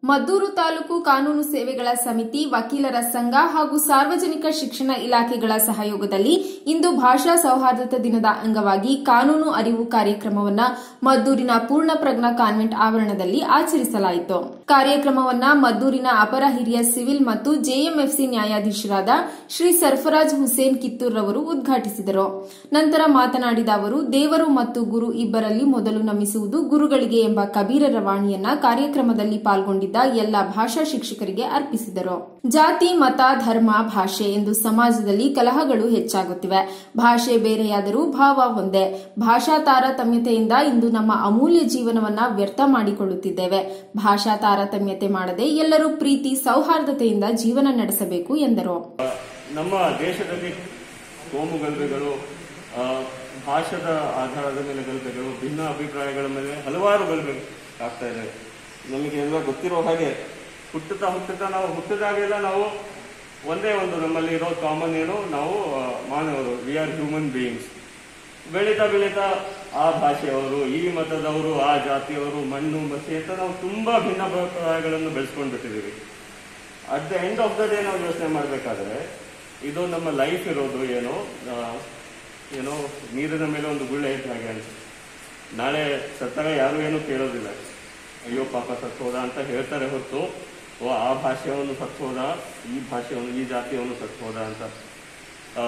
ಮದ್ದೂರು ತಾಲೂಕು ಕಾನೂನು ಸೇವೆಗಳ ಸಮಿತಿ ವಕೀಲರ ಸಂಘ ಹಾಗೂ ಸಾರ್ವಜನಿಕ ಶಿಕ್ಷಣ ಇಲಾಖೆಗಳ ಸಹಯೋಗದಲ್ಲಿ ಇಂದು ಭಾಷಾ ಸೌಹಾರ್ದತಾ ದಿನದ ಅಂಗವಾಗಿ ಕಾನೂನು ಅರಿವು ಕಾರ್ಯಕ್ರಮವನ್ನ ಮದ್ದೂರಿನ ಪೂರ್ಣ ಪ್ರಜ್ಞಾ ಕಾನ್ವೆಂಟ್ ಆವರಣದಲ್ಲಿ ಆಚರಿಸಲಾಯಿತು ಕಾರ್ಯಕ್ರಮವನ್ನ ಮದ್ದೂರಿನ ಅಪರ ಹಿರಿಯ ಸಿವಿಲ್ ಮತ್ತು ಜೆಎಂಎಫ್ಸಿ ನ್ಯಾಯಾಧೀಶರಾದ ಶ್ರೀ ಸರ್ಫರಾಜ್ ಹುಸೇನ್ ಕಿತ್ತೂರ್ ರವರು ಉದ್ಘಾಟಿಸಿದರು ನಂತರ ಮಾತನಾಡಿದ ಅವರು ದೇವರು ಮತ್ತು ಗುರು ಇಬ್ಬರಲ್ಲಿ ಮೊದಲು ನಮಿಸುವುದು ಗುರುಗಳಿಗೆ ಎಂಬ ಕಬೀರರ ವಾಣಿಯನ್ನ ಕಾರ್ಯಕ್ರಮದಲ್ಲಿ ಪಾಲ್ಗೊಂಡಿದ್ದ ಎಲ್ಲ ಭಾಷಾ ಶಿಕ್ಷಕರಿಗೆ ಅರ್ಪಿಸಿದರು ಜಾತಿ ಮತ ಧರ್ಮ ಭಾಷೆ ಎಂದು ಸಮಾಜದಲ್ಲಿ ಕಲಹಗಳು ಹೆಚ್ಚಾಗುತ್ತಿವೆ ಭಾಷೆ ಬೇರೆಯಾದರೂ ಭಾವ ಒಂದೇ ಭಾಷಾ ತಾರತಮ್ಯತೆಯಿಂದ ಇಂದು ನಮ್ಮ ಅಮೂಲ್ಯ ಜೀವನವನ್ನ ವ್ಯರ್ಥ ಮಾಡಿಕೊಳ್ಳುತ್ತಿದ್ದೇವೆ ಭಾಷಾ ತಾರತಮ್ಯತೆ ಮಾಡದೆ ಎಲ್ಲರೂ ಪ್ರೀತಿ ಸೌಹಾರ್ದತೆಯಿಂದ ಜೀವನ ನಡೆಸಬೇಕು ಎಂದರು ನಮ್ಮ ದೇಶದಲ್ಲಿ ಕೋಮು ಗಲಭೆಗಳು ಆ, ಭಾಷದ ಆಧಾರದ ಮೇಲೆ ಗಲಭೆಗಳು ಭಿನ್ನ ಅಭಿಪ್ರಾಯಗಳ ಮೇಲೆ ಹಲವಾರು ಗಲಭೆ ಆಗ್ತಾ ಇದೆ ನಮಗೆಲ್ಲ ಗೊತ್ತಿರೋ ಹಾಗೆ ಹುಟ್ಟುತ್ತಾ ಹುಟ್ಟುತ್ತಾ ನಾವು ಹುಟ್ಟಿದಾಗೆಲ್ಲ ನಾವು ಒಂದೇ ಒಂದು ನಮ್ಮಲ್ಲಿ ಇರೋ ಕಾಮನ್ ಏನು ನಾವು ಆ, ಮಾನವರು ವಿ ಆರ್ ಹ್ಯೂಮನ್ ಬೀಯಿಂಗ್ಸ್ ಬೆಳೀತಾ ಬೆಳೀತಾ ಆ ಭಾಷೆಯವರು ಈ ಮತದವರು ಆ ಜಾತಿಯವರು ಮಣ್ಣು ಮಸಿ ಅಂತ ನಾವು ತುಂಬಾ ಭಿನ್ನ ಅಭಿಪ್ರಾಯಗಳನ್ನು ಬೆಳೆಸ್ಕೊಂಡು ಬಿಟ್ಟಿದ್ದೀವಿ at the end of the day ನಾವು ಯೋಚನೆ ಮಾಡಬೇಕಾದ್ರೆ ಇದು ನಮ್ಮ ಲೈಫ್ ಇರೋದು ಏನೋ ಆ, ಏನೋ ನೀರಿನ ಮೇಲೆ ಒಂದು ಗುಳ್ಳೆ ಇದ್ದ ಹಾಗೆ ಅಂತ ನಾಳೆ ಸತ್ತಾಗ ಯಾರು ಏನೂ ಕೇಳೋದಿಲ್ಲ ಅಯ್ಯೋ ಪಾಪ ಸತ್ತೋದ ಅಂತ ಹೇಳ್ತಾರೆ ಹೊತ್ತು ಓ ಆ ಭಾಷೆಯವನು ಸತ್ತೋದ ಈ ಭಾಷೆಯವನು ಈ ಜಾತಿಯವನು ಸತ್ತೋದ ಅಂತ ಆ,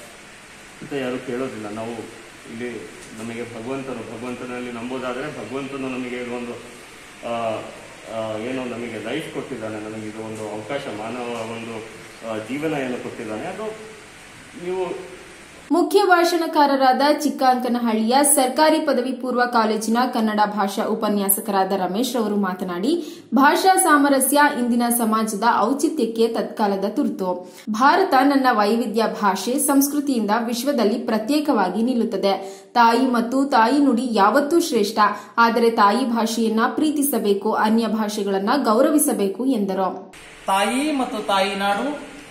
ಅಂತ ಯಾರು ಕೇಳೋದಿಲ್ಲ ನಾವು ಇಲ್ಲಿ ನಮಗೆ ಭಗವಂತನು ಭಗವಂತನಲ್ಲಿ ನಂಬೋದಾದ್ರೆ ಭಗವಂತನು ನಮಗೆ ಇದೊಂದು ಆ, ಆ, ಏನೋ ನಮಗೆ ಲೈಫ್ ಕೊಟ್ಟಿದ್ದಾನೆ ನಮಗೆ ಇದು ಒಂದು ಅವಕಾಶ ಮಾನವ ಒಂದು ಆ, ಜೀವನ ಏನು ಕೊಟ್ಟಿದ್ದಾನೆ ಅದು ನೀವು ಮುಖ್ಯ ಭಾಷಣಕಾರರಾದ ಚಿಕ್ಕಾಂಕನಹಳ್ಳಿಯ ಸರ್ಕಾರಿ ಪದವಿ ಪೂರ್ವ ಕಾಲೇಜಿನ ಕನ್ನಡ ಭಾಷಾ ಉಪನ್ಯಾಸಕರಾದ ರಮೇಶ್ ರವರು ಮಾತನಾಡಿ ಭಾಷಾ ಸಾಮರಸ್ಯ ಇಂದಿನ ಸಮಾಜದ ಔಚಿತ್ಯಕ್ಕೆ ತತ್ಕಾಲದ ತುರ್ತು ಭಾರತ ನನ್ನ ವೈವಿಧ್ಯ ಭಾಷೆ ಸಂಸ್ಕೃತಿಯಿಂದ ವಿಶ್ವದಲ್ಲಿ ಪ್ರತ್ಯೇಕವಾಗಿ ನಿಲ್ಲುತ್ತದೆ ತಾಯಿ ಮತ್ತು ತಾಯಿ ನುಡಿ ಯಾವತ್ತೂ ಶ್ರೇಷ್ಠ ಆದರೆ ತಾಯಿ ಭಾಷೆಯನ್ನ ಪ್ರೀತಿಸಬೇಕು ಅನ್ಯ ಭಾಷೆಗಳನ್ನ ಗೌರವಿಸಬೇಕು ಎಂದರು ತಾಯಿ ಮತ್ತು ತಾಯಿ ನಾಡು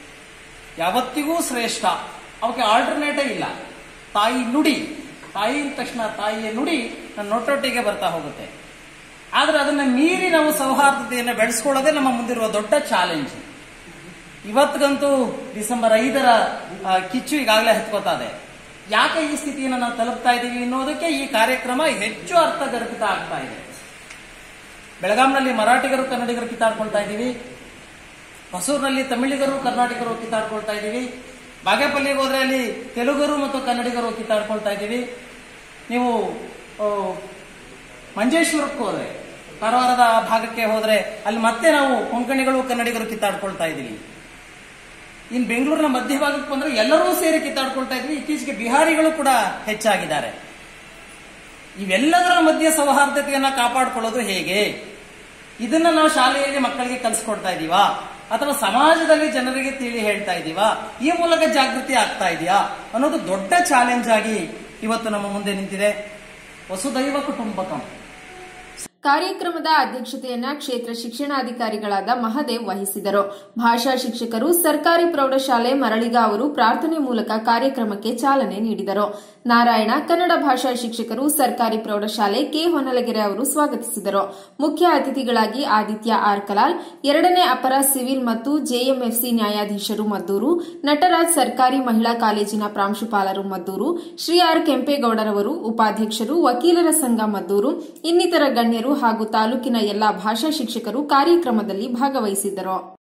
ಯಾವತ್ತಿಗೂ ಶ್ರೇಷ್ಠ ಅವಕ್ಕೆ ಆಲ್ಟರ್ನೇಟೇ ಇಲ್ಲ ತಾಯಿ ನುಡಿ ತಾಯಿ ಅಂದ ತಕ್ಷಣ ತಾಯಿಯ ನುಡಿ ನನ್ನ ನೊಟ್ಟೊಟ್ಟಿಗೆ ಬರ್ತಾ ಹೋಗುತ್ತೆ ಆದ್ರೆ ಅದನ್ನ ಮೀರಿ ನಾವು ಸೌಹಾರ್ದತೆಯನ್ನು ಬೆಳೆಸ್ಕೊಳ್ಳೋದೇ ನಮ್ಮ ಮುಂದಿರುವ ದೊಡ್ಡ ಚಾಲೆಂಜ್ ಇವತ್ತಿಗಂತೂ ಡಿಸೆಂಬರ್ ಐದರ ಆ, ಕಿಚ್ಚು ಈಗಾಗಲೇ ಹತ್ಕೋತಾ ಇದೆ ಯಾಕೆ ಈ ಸ್ಥಿತಿಯನ್ನು ನಾವು ತಲುಪ್ತಾ ಇದ್ದೀವಿ ಅನ್ನೋದಕ್ಕೆ ಈ ಕಾರ್ಯಕ್ರಮ ಹೆಚ್ಚು ಅರ್ಥಗರ್ಭಿತ ಆಗ್ತಾ ಇದೆ ಬೆಳಗಾಂನಲ್ಲಿ ಮರಾಠಿಗರು ಕನ್ನಡಿಗರು ಕಿತ್ತಾಡ್ಕೊಳ್ತಾ ಇದ್ದೀವಿ ಹೊಸೂರಿನಲ್ಲಿ ತಮಿಳಿಗರು ಕರ್ನಾಟಕರು ಕಿತ್ತಾಡ್ಕೊಳ್ತಾ ಇದ್ದೀವಿ ಬಾಗೇಪಲ್ಲಿಗೆ ಹೋದ್ರೆ ಅಲ್ಲಿ ತೆಲುಗರು ಮತ್ತು ಕನ್ನಡಿಗರು ಕಿತ್ತಾಡ್ಕೊಳ್ತಾ ಇದ್ದೀವಿ ನೀವು ಆ, ಮಂಜೇಶ್ವರಕ್ಕೆ ಹೋದ್ರೆ ಕಾರವಾರದ ಆ ಭಾಗಕ್ಕೆ ಹೋದ್ರೆ ಅಲ್ಲಿ ಮತ್ತೆ ನಾವು ಕೊಂಕಣಿಗಳು ಕನ್ನಡಿಗರು ಕಿತ್ತಾಡ್ಕೊಳ್ತಾ ಇದ್ದೀವಿ ಇನ್ನು ಬೆಂಗಳೂರಿನ ಮಧ್ಯಭಾಗಕ್ಕೆ ಬಂದ್ರೆ ಎಲ್ಲರೂ ಸೇರಿ ಕಿತ್ತಾಡ್ಕೊಳ್ತಾ ಇದ್ವಿ ಇತ್ತೀಚೆಗೆ ಬಿಹಾರಿಗಳು ಕೂಡ ಹೆಚ್ಚಾಗಿದ್ದಾರೆ ಇವೆಲ್ಲದರ ಮಧ್ಯೆ ಸೌಹಾರ್ದತೆಯನ್ನ ಕಾಪಾಡಿಕೊಳ್ಳೋದು ಹೇಗೆ ಇದನ್ನ ನಾವು ಶಾಲೆಯಲ್ಲಿ ಮಕ್ಕಳಿಗೆ ಕಲಿಸ್ಕೊಡ್ತಾ ಇದೀವಾ ಅಥವಾ ಸಮಾಜದಲ್ಲಿ ಜನರಿಗೆ ತಿಳಿ ಹೇಳ್ತಾ ಇದೀವಾ ಈ ಮೂಲಕ ಜಾಗೃತಿ ಆಗ್ತಾ ಇದೆಯಾ ಅನ್ನೋದು ದೊಡ್ಡ ಚಾಲೆಂಜ್ ಆಗಿ ಇವತ್ತು ನಮ್ಮ ಮುಂದೆ ನಿಂತಿದೆ ವಸುದೈವ ಕುಟುಂಬಕಂ ಕಾರ್ಯಕ್ರಮದ ಅಧ್ಯಕ್ಷತೆಯನ್ನ ಕ್ಷೇತ್ರ ಶಿಕ್ಷಣಾಧಿಕಾರಿಗಳಾದ ಮಹದೇವ್ ವಹಿಸಿದರು ಭಾಷಾ ಶಿಕ್ಷಕರು ಸರ್ಕಾರಿ ಪ್ರೌಢಶಾಲೆ ಮರಳಿಗ ಅವರು ಪ್ರಾರ್ಥನೆ ಮೂಲಕ ಕಾರ್ಯಕ್ರಮಕ್ಕೆ ಚಾಲನೆ ನೀಡಿದರು ನಾರಾಯಣ ಕನ್ನಡ ಭಾಷಾ ಶಿಕ್ಷಕರು ಸರ್ಕಾರಿ ಪ್ರೌಢಶಾಲೆ ಕೆ ಹೊನಲಗೆರೆ ಅವರು ಸ್ವಾಗತಿಸಿದರು ಮುಖ್ಯ ಅತಿಥಿಗಳಾಗಿ ಆದಿತ್ಯ ಆರ್ ಕಲಾಲ್ ಎರಡನೇ ಅಪರ ಸಿವಿಲ್ ಮತ್ತು ಜೆಎಂಎಫ್ಸಿ ನ್ಯಾಯಾಧೀಶರು ಮದ್ದೂರು ನಟರಾಜ್ ಸರ್ಕಾರಿ ಮಹಿಳಾ ಕಾಲೇಜಿನ ಪ್ರಾಂಶುಪಾಲರು ಮದ್ದೂರು ಶ್ರೀ ಆರ್ ಕೆಂಪೇಗೌಡರವರು ಉಪಾಧ್ಯಕ್ಷರು ವಕೀಲರ ಸಂಘ ಮದ್ದೂರು ಇನ್ನಿತರ ಗಣ್ಯರು ಹಾಗೂ ತಾಲೂಕಿನ ಎಲ್ಲಾ ಭಾಷಾ ಶಿಕ್ಷಕರು ಕಾರ್ಯಕ್ರಮದಲ್ಲಿ ಭಾಗವಹಿಸಿದ್ದರು